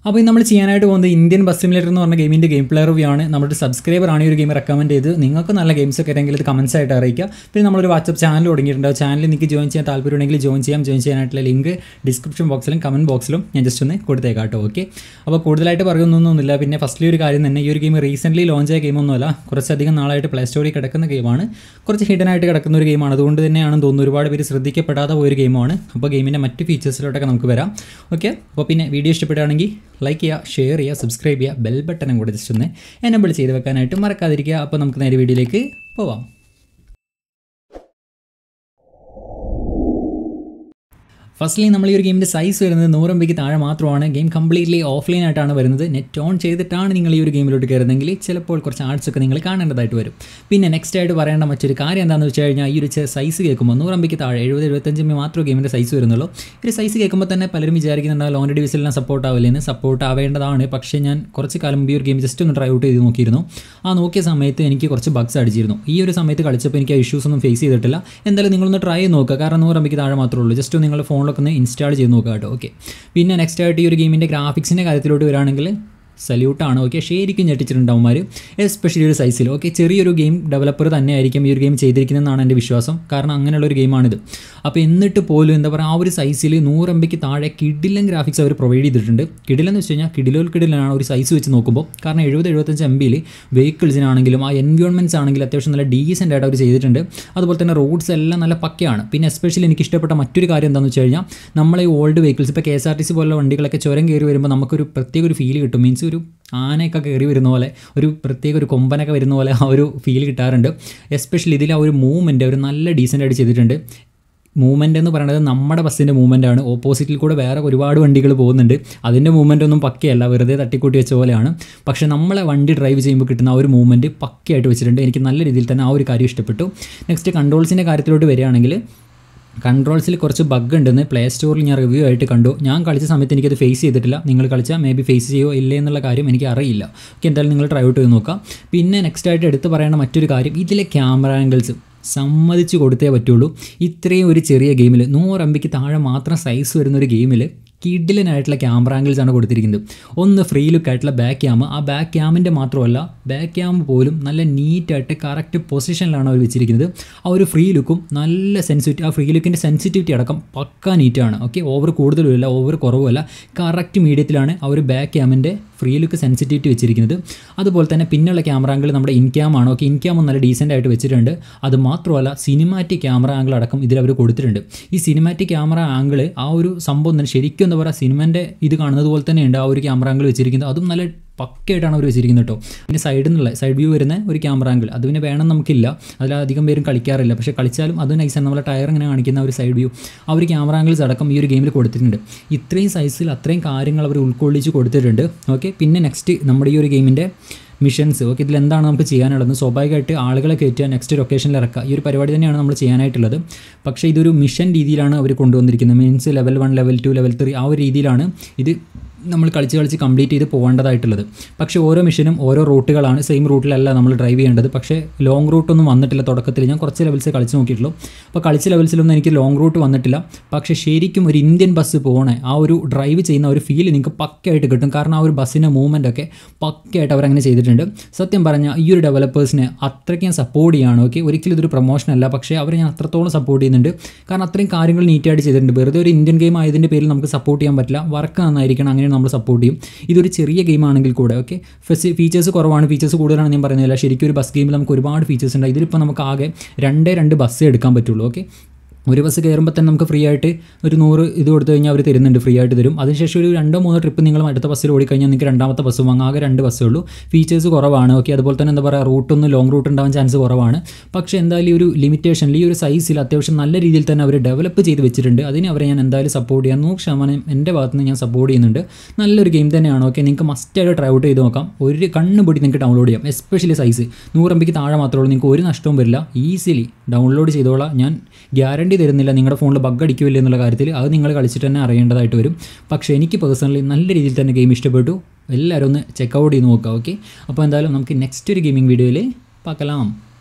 അപ്പോൾ ഇന്ന് നമ്മൾ ചെയ്യാനായിട്ട് പോകുന്നത് ഇന്ത്യൻ ബസ് സിമുലേറ്റർ എന്ന് പറഞ്ഞ ഗെയിമിൻ്റെ ഗെയിം പ്ലേ റിവ്യൂ ആണ് നമ്മുടെ സബ്സ്ക്രൈബർ ആണ് ഈ ഒരു ഗെയിം റെക്കമെൻഡ് ചെയ്ത് നിങ്ങൾക്ക് നല്ല ഗെയിംസ് ഒക്കെ ആണെങ്കിൽ ഇത് കമൻസ് ആയിട്ട് അറിയിക്കുക പിന്നെ നമ്മളൊരു വാട്സപ്പ് ചാനൽ തുടങ്ങിയിട്ടുണ്ട് ആ ചാനൽ നിങ്ങൾക്ക് ജോയിൻ ചെയ്യാൻ താല്പര്യമുണ്ടെങ്കിൽ ജോയിൻ ചെയ്യാം ജോയിൻ ചെയ്യാനായിട്ടുള്ള ലിങ്ക് ഡിസ്ക്രിപ്ഷൻ ബോക്സിലും കമൻറ്റ് ബോക്സിലും ഞാൻ ജസ്റ്റ് ഒന്ന് കൊടുത്തേക്കാം കേട്ടോ ഓക്കെ അപ്പോൾ കൂടുതലായിട്ട് പറയുന്നൊന്നുമില്ല പിന്നെ ഫസ്റ്റിലെ ഒരു കാര്യം തന്നെ ഈ ഒരു ഗെയിം റീസെൻ്റ്ലി ലോഞ്ച് ആയ ഗെയിമൊന്നുമല്ല കുറച്ചധികം നാളായിട്ട് പ്ലേ സ്റ്റോറിൽ കിടക്കുന്ന ഗെയിമാണ് കുറച്ച് ഹിഡൻ ആയിട്ട് കിടക്കുന്ന ഒരു ഗെയിമാണ് അതുകൊണ്ട് തന്നെയാണെന്ന് തോന്നുന്നു ഒരുപാട് പേര് ശ്രദ്ധിക്കപ്പെടാതെ പോയൊരു ഗെയിമാണ് അപ്പോൾ ഗെയിമിൻ്റെ മറ്റ് ഫീച്ചേഴ്സിലോട്ടൊക്കെ നമുക്ക് വരാം ഓക്കെ അപ്പോൾ പിന്നെ വീഡിയോ ഇഷ്ടപ്പെടുകയാണെങ്കിൽ ലൈക്ക് ചെയ്യുക ഷെയർ ചെയ്യുക സബ്സ്ക്രൈബ് ചെയ്യുക ബെൽ ബട്ടനും കൂടെ ജസ്റ്റ് ഒന്ന് എനബിൾ ചെയ്ത് വെക്കാനായിട്ട് മറക്കാതിരിക്കുക അപ്പോൾ നമുക്ക് നേരെ വീഡിയോയിലേക്ക് പോവാം ഫസ്റ്റ്ലി നമ്മൾ ഈ ഒരു ഗെയിമിൻ്റെ സൈസ് വരുന്നത് നൂറ് എം ബിക്ക് താഴെ മാത്രമാണ് ഗെയിം കംപ്ലീറ്റ്ലി ഓഫ്ലൈൻ ആയിട്ടാണ് വരുന്നത് നെറ്റ് ഓൺ ചെയ്തിട്ടാണ് നിങ്ങൾ ഈ ഒരു ഗെയിമിലോട്ട് കയറുന്നതെങ്കിൽ ചിലപ്പോൾ കുറച്ച് ആർട്സ് ഒക്കെ നിങ്ങൾ കാണേണ്ടതായിട്ട് വരും പിന്നെ നെക്സ്റ്റ് ആയിട്ട് പറയേണ്ട മറ്റൊരു കാര്യം എന്താണെന്ന് വെച്ച് കഴിഞ്ഞാൽ ഈ ഒരു സൈസ് കേൾക്കുമ്പോൾ നൂറ് എം ബിക്ക് താഴെ എഴുപത് എഴുപത്തഞ്ച് എം ബി മാത്രമേ ഗെയിമിൻ്റെ സൈസ് വരുന്നുള്ളൂ ഈ ഒരു സൈസ് കേൾക്കുമ്പോൾ തന്നെ പലരും വിചാരിക്കുന്നുണ്ടാവും ഓൺ ഡിവിസിലെല്ലാം സപ്പോർട്ട് ആവില്ലെന്ന് സപ്പോർട്ട് ആവേണ്ടതാണ് പക്ഷേ ഞാൻ കുറച്ച് കാലം മുമ്പ് ഈ ഒരു ഗെയിം ജസ്റ്റ് ഒന്ന് ട്രൈ ഔട്ട് ചെയ്ത് നോക്കിയിരുന്നു ആ നോക്കിയ സമയത്ത് എനിക്ക് കുറച്ച് ബഗ്സ് അടിച്ചിരുന്നു ഈ ഒരു സമയത്ത് കളിച്ചപ്പോൾ എനിക്ക് ആ ഇഷ്യൂസ് ഒന്നും ഫേസ് ചെയ്തിട്ടില്ല എന്തായാലും നിങ്ങളൊന്ന് ട്രൈ ചെയ്ത് നോക്കുക കാരണം നൂറ് എം ബിക്ക് താഴെ മാത്രമേ ഉള്ളൂ ജസ്റ്റ് നിങ്ങളുടെ ഫോണിലൊക്കെ ഒന്ന് ഇൻസ്റ്റാൾ ചെയ്ത് നോക്കുക കേട്ടോ ഓക്കെ പിന്നെ നെക്സ്റ്റ് ആയിട്ട് ഈ ഒരു ഗെയിമിൻ്റെ ഗ്രാഫിക്സിൻ്റെ കാര്യത്തിലോട്ട് വരികയാണെങ്കിൽ സല്യൂട്ടാണ് ഓക്കെ ശരിക്കും ഞെട്ടിച്ചിട്ടുണ്ടാവുമാർ എസ്പെഷ്യലി ഒരു സൈസിൽ ഓക്കെ ചെറിയൊരു ഗെയിം ഡെവലപ്പർ തന്നെയായിരിക്കും ഈ ഒരു ഗെയിം ചെയ്തിരിക്കുന്നതെന്നാണ് എൻ്റെ വിശ്വാസം കാരണം അങ്ങനെയുള്ള ഒരു ഗെയിമാണിത് അപ്പോൾ എന്നിട്ട് പോലും എന്താ പറയുക ആ ഒരു സൈസിൽ നൂറ് എം ബിക്ക് താഴെ കിഡിലൻ ഗ്രാഫിക്സ് അവർ പ്രൊവൈഡ് ചെയ്തിട്ടുണ്ട് കിഡിലെന്ന് വെച്ച് കഴിഞ്ഞാൽ കിഡിലോൽ കിഡിലാണ് ഒരു സൈസ് വെച്ച് നോക്കുമ്പോൾ കാരണം എഴുപത് എഴുപത്തഞ്ച് എം ബിയിൽ വെഹിക്കിൾസിനാണെങ്കിലും ആ എൻവയോൺമെൻറ്റ്സ് ആണെങ്കിലും അത്യാവശ്യം നല്ല ഡീസൻ്റ് ആയിട്ട് അവർ ചെയ്തിട്ടുണ്ട് അതുപോലെ തന്നെ റോഡ്സ് എല്ലാം നല്ല പക്കയാണ് പിന്നെ എസ്പെഷ്യലി എനിക്ക് ഇഷ്ടപ്പെട്ട മറ്റൊരു കാര്യം എന്താണെന്ന് വെച്ച് കഴിഞ്ഞാൽ നമ്മളെ ഈ ഓൾഡ് വെഹിക്കിൾസ് ഇപ്പോൾ K S R T C പോലുള്ള വണ്ടികളൊക്കെ ചുരം കയറി വരുമ്പോൾ നമുക്കൊരു പ്രത്യേക ഒരു ഫീൽ കിട്ടും മീൻസ് ഒരു ആനയൊക്കെ കയറി വരുന്ന പോലെ ഒരു പ്രത്യേക ഒരു കൊമ്പനൊക്കെ വരുന്ന പോലെ ആ ഒരു ഫീൽ കിട്ടാറുണ്ട് എസ്പെഷ്യലി ഇതിൽ ആ ഒരു മൂവ്മെൻറ്റ് ഒരു നല്ല ഡീസൻ്റ് ആയിട്ട് ചെയ്തിട്ടുണ്ട് മൂവ്മെൻ്റ് എന്ന് പറയുന്നത് നമ്മുടെ ബസ്സിൻ്റെ മൂവ്മെൻ്റ് ആണ് ഓപ്പോസിറ്റിൽ കൂടെ വേറെ ഒരുപാട് വണ്ടികൾ പോകുന്നുണ്ട് അതിൻ്റെ മൂവ്മെൻ്റ് ഒന്നും പക്കയല്ല വെറുതെ തട്ടിക്കൂട്ടി വെച്ച പോലെയാണ് പക്ഷേ നമ്മളെ വണ്ടി ഡ്രൈവ് ചെയ്യുമ്പോൾ കിട്ടുന്ന ആ ഒരു മൂവ്മെൻറ്റ് പക്കയായിട്ട് വെച്ചിട്ടുണ്ട് എനിക്ക് നല്ല രീതിയിൽ തന്നെ ആ ഒരു കാര്യം ഇഷ്ടപ്പെട്ടു നെക്സ്റ്റ് കൺട്രോൾസിൻ്റെ കാര്യത്തിലോട്ട് വരികയാണെങ്കിൽ കൺട്രോൾസിൽ കുറച്ച് ബഗ് ഉണ്ടെന്ന് പ്ലേ സ്റ്റോറിൽ ഞാൻ റിവ്യൂ ആയിട്ട് കണ്ടു ഞാൻ കളിച്ച സമയത്ത് എനിക്കത് ഫേസ് ചെയ്തിട്ടില്ല നിങ്ങൾ കളിച്ചാൽ മേ ബി ഫേസ് ചെയ്യുമോ ഇല്ലേ എന്നുള്ള കാര്യം എനിക്ക് അറിയില്ല ഓക്കെ എന്തായാലും നിങ്ങൾ ട്രൈ ഔട്ട് ചെയ്ത് നോക്കാം പിന്നെ നെക്സ്റ്റ് ആയിട്ട് എടുത്ത് പറയേണ്ട മറ്റൊരു കാര്യം ഇതിലെ ക്യാമറ ആംഗിൾസ് സമ്മതിച്ച് കൊടുത്തേ പറ്റുള്ളൂ ഇത്രയും ഒരു ചെറിയ ഗെയിമിൽ നൂറ് എം ബിക്ക് താഴെ മാത്രം സൈസ് വരുന്ന ഒരു ഗെയിമിൽ കിഡിലനായിട്ടുള്ള ക്യാമറ ആംഗിൾസ് ആണ് കൊടുത്തിരിക്കുന്നത് ഒന്ന് ഫ്രീ ലുക്ക് ആയിട്ടുള്ള ബാക്ക് ക്യാം ആ ബാക്ക് ക്യാമിൻ്റെ മാത്രമല്ല ബാക്ക് ക്യാം പോലും നല്ല നീറ്റായിട്ട് കറക്റ്റ് പൊസിഷനിലാണ് അവർ വെച്ചിരിക്കുന്നത് ആ ഒരു ഫ്രീ ലുക്കും നല്ല സെൻസിറ്റിവ് ആ ഫ്രീ ലുക്കിൻ്റെ സെൻസിറ്റിവിറ്റി അടക്കം പക്ക നീറ്റാണ് ഓക്കെ ഓവർ കൂടുതലുമില്ല ഓവർ കുറവുമല്ല കറക്റ്റ് മീഡിയത്തിലാണ് ആ ഒരു ബാക്ക് ക്യാമിൻ്റെ ഫ്രീ ലുക്ക് സെൻസിറ്റിവിറ്റി വെച്ചിരിക്കുന്നത് അതുപോലെ തന്നെ പിന്നുള്ള ക്യാമറ ആംഗിൾ നമ്മുടെ ഇൻ ക്യാം ആണ് ഓക്കെ ഇൻ ക്യാം നല്ല ഡീസൻ്റ് ആയിട്ട് വെച്ചിട്ടുണ്ട് അത് മാത്രമല്ല സിനിമാറ്റിക് ക്യാമറ ആംഗിൾ അടക്കം ഇതിൽ അവർ കൊടുത്തിട്ടുണ്ട് ഈ സിനിമാറ്റിക് ക്യാമറ ആംഗിൾ ആ ഒരു സംഭവം തന്നെ ശരിക്കും എന്താ പറയുക സിനിമൻ്റെ ഇത് കാണുന്നത് പോലെ തന്നെയുണ്ട് ആ ഒരു ക്യാമറ ആംഗിൾ വെച്ചിരിക്കുന്നത് അതും നല്ല പക്കയായിട്ടാണ് അവർ വെച്ചിരിക്കുന്നത് കേട്ടോ പിന്നെ സൈഡിൽ നിന്നുള്ള സൈഡ് വ്യൂ വരുന്ന ഒരു ക്യാമറ ആംഗിൾ അത് പിന്നെ വേണം നമുക്കില്ല അതിൽ അധികം പേരും കളിക്കാറില്ല പക്ഷേ കളിച്ചാലും അത് നൈസാണ് നമ്മളെ ടയർ ഇങ്ങനെ കാണിക്കുന്ന ഒരു സൈഡ് വ്യൂ ആ ഒരു ക്യാമറ ആംഗിൾസ് അടക്കം ഈ ഒരു ഗെയിമിൽ കൊടുത്തിട്ടുണ്ട് ഇത്രയും സൈസിൽ അത്രയും കാര്യങ്ങൾ അവർ ഉൾക്കൊള്ളിച്ച് കൊടുത്തിട്ടുണ്ട് ഓക്കെ പിന്നെ നെക്സ്റ്റ് നമ്മുടെ ഈ ഒരു ഗെയിമിൻ്റെ മിഷൻസ് ഓക്കെ ഇതിൽ എന്താണ് നമുക്ക് ചെയ്യാനുള്ളത് സ്വാഭാവികമായിട്ട് ആളുകളെ കയറ്റുക നെക്സ്റ്റ് ലൊക്കേഷനിൽ ഇറക്കുക ഈ ഒരു പരിപാടി തന്നെയാണ് നമ്മൾ ചെയ്യാനായിട്ടുള്ളത് പക്ഷേ ഇതൊരു മിഷൻ രീതിയിലാണ് അവർ കൊണ്ടുവന്നിരിക്കുന്നത് means level one level two level three ആ ഒരു രീതിയിലാണ് ഇത് നമ്മൾ കളിച്ച് കളിച്ച് കംപ്ലീറ്റ് ചെയ്ത് പോകേണ്ടതായിട്ടുള്ളത് പക്ഷേ ഓരോ മിഷനും ഓരോ റൂട്ടുകളാണ് സെയിം റൂട്ടിലല്ല നമ്മൾ ഡ്രൈവ് ചെയ്യേണ്ടത് പക്ഷേ ലോങ് റൂട്ടൊന്നും വന്നിട്ടില്ല തുടക്കത്തിൽ ഞാൻ കുറച്ച് ലെവൽസ് കളിച്ച് നോക്കിയിട്ടുള്ളൂ അപ്പോൾ കളിച്ച ലെവൽസിലൊന്നും എനിക്ക് ലോങ് റൂട്ട് വന്നിട്ടില്ല പക്ഷേ ശരിക്കും ഒരു ഇന്ത്യൻ ബസ് പോകണേ ആ ഒരു ഡ്രൈവ് ചെയ്യുന്ന ഒരു ഫീൽ നിങ്ങൾക്ക് പക്കയായിട്ട് കിട്ടും കാരണം ആ ഒരു ബസ്സിൻ്റെ മൂവ്മെൻ്റ് ഒക്കെ പക്കയായിട്ട് അവരങ്ങനെ ചെയ്തിട്ടുണ്ട് സത്യം പറഞ്ഞാൽ ഈ ഒരു ഡെവലപ്പേഴ്സിനെ അത്രയ്ക്ക് ഞാൻ സപ്പോർട്ട് ചെയ്യാണ് ഓക്കെ ഒരിക്കലും ഇതൊരു പ്രൊമോഷൻ അല്ല പക്ഷേ അവരെ ഞാൻ അത്രത്തോളം സപ്പോർട്ട് ചെയ്യുന്നുണ്ട് കാരണം അത്രയും കാര്യങ്ങൾ നീറ്റായിട്ട് ചെയ്തിട്ടുണ്ട് വെറുതെ ഒരു ഇന്ത്യൻ ഗെയിം ആയതിൻ്റെ പേരിൽ നമുക്ക് സപ്പോർട്ട് ചെയ്യാൻ പറ്റില്ല വർക്ക് നന്നായിരിക്കണം അങ്ങനെ നമ്മൾ സപ്പോർട്ട് ചെയ്യും ഇതൊരു ചെറിയ ഗെയിം ആണെങ്കിൽ കൂടെ ഓക്കെ ഫെസി ഫീച്ചേഴ്സ് കുറവാണ് ഫീച്ചേഴ്സ് കൂടുതലാണ് ഞാൻ പറയുന്നില്ല ശരിക്കും ഒരു ബസ് ഗെയിമിൽ നമുക്ക് ഒരുപാട് ഫീച്ചേഴ്സ് ഉണ്ട് ഇതിലിപ്പോൾ നമുക്ക് ആകെ രണ്ടേ രണ്ട് ബസ് എടുക്കാൻ പറ്റുള്ളൂ ഓക്കെ ഒരു ബസ് കയറുമ്പോൾ തന്നെ നമുക്ക് ഫ്രീ ആയിട്ട് ഒരു നൂറ് ഇത് കൊടുത്തു കഴിഞ്ഞാൽ അവർ തരുന്നുണ്ട് ഫ്രീ ആയിട്ട് തരും അതിനുശേഷം ഒരു രണ്ടോ മൂന്നോ ട്രിപ്പ് നിങ്ങൾ അടുത്ത ബസ്സിൽ ഓടിക്കഴിഞ്ഞാൽ നിങ്ങൾക്ക് രണ്ടാമത്തെ ബസ് വാങ്ങാം ആകെ രണ്ട് ബസ്സേ ഉള്ളൂ ഫീച്ചേഴ്സ് കുറവാണ് ഓക്കെ അതുപോലെ തന്നെ എന്താ പറയുക റൂട്ടൊന്നും ലോങ് റൂട്ട് ഉണ്ടാവാൻ ചാൻസ് കുറവാണ് പക്ഷേ എന്തായാലും ഈ ഒരു ലിമിറ്റേഷനിൽ ഈ ഒരു സൈസിൽ അത്യാവശ്യം നല്ല രീതിയിൽ തന്നെ അവർ ഡെവലപ്പ് ചെയ്ത് വെച്ചിട്ടുണ്ട് അതിനെ അവരെ ഞാൻ എന്തായാലും സപ്പോർട്ട് ചെയ്യാൻ നൂറ് ശതമാനം എൻ്റെ ഭാഗത്ത് നിന്ന് ഞാൻ സപ്പോർട്ട് ചെയ്യുന്നുണ്ട് നല്ലൊരു ഗെയിം തന്നെയാണ് ഓക്കെ നിങ്ങൾക്ക് മസ്റ്റായിട്ട് ട്രൈ ഔട്ട് ചെയ്ത് നോക്കാം ഒരു കണ്ണ് പൊടി നിങ്ങൾക്ക് ഡൗൺലോഡ് ചെയ്യാം എസ്പെഷ്യലി സൈസ് നൂറമ്പയ്ക്ക് താഴെ മാത്രമേ ഉള്ളൂ നിങ്ങൾക്ക് ഒരു നഷ്ടവും വരില്ല ഈസിലി ഡൗൺലോഡ് ചെയ്തോളാം ഞാൻ ഗ്യാരണ്ടി തരുന്നില്ല നിങ്ങളുടെ ഫോണിൽ ബഗ് അടിക്കില്ല എന്നുള്ള കാര്യത്തിൽ അത് നിങ്ങൾ കളിച്ചിട്ട് തന്നെ അറിയേണ്ടതായിട്ട് വരും പക്ഷേ എനിക്ക് പേഴ്സണലി നല്ല രീതിയിൽ തന്നെ ഗെയിം ഇഷ്ടപ്പെട്ടു എല്ലാവരും ഒന്ന് ചെക്കൗട്ട് ചെയ്ത് നോക്കാം ഓക്കെ അപ്പോൾ എന്തായാലും നമുക്ക് നെക്സ്റ്റ് ഒരു ഗെയിമിംഗ് വീഡിയോയിൽ பார்க்கலாம்